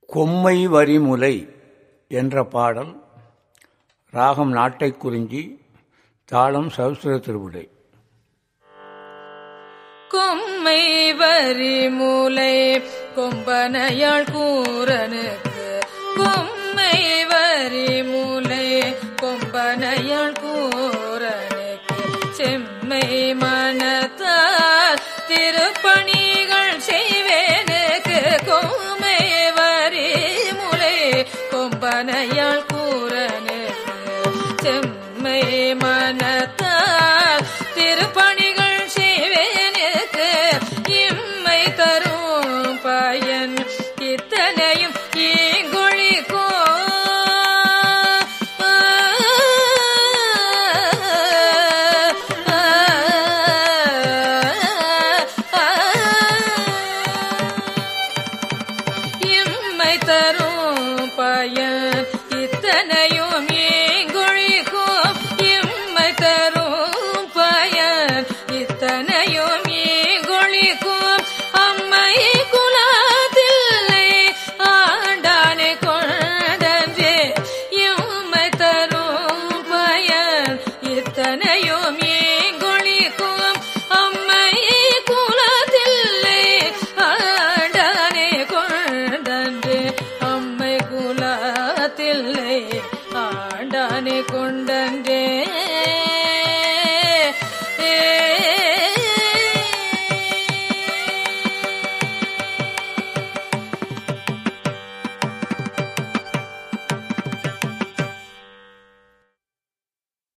கொம்மை வரிமுலை என்ற பாடல் ராகம் நாட்டைக் குறிஞ்சி தாளம் சௌஸ்திர திருவிடை கொம்மை வரி மூலை கொம்பனையாள் கூறனுக்கு கொம்மை வரி மூலை கொம்பனையாள் கூறனுக்கு செம்மை மனத்தால் திருப்பணிகள் செய்வேனுக்கு கொம்மை வரி மூலை கொம்பனையாள் கூறனுக்கு செம்மை மனத்தால் திருப்பணிகள் செய்வேனுக்கு இம்மை தரும் பயன் இத்தனையும் ஈங்கொழிக்கோ இம்மை தரும்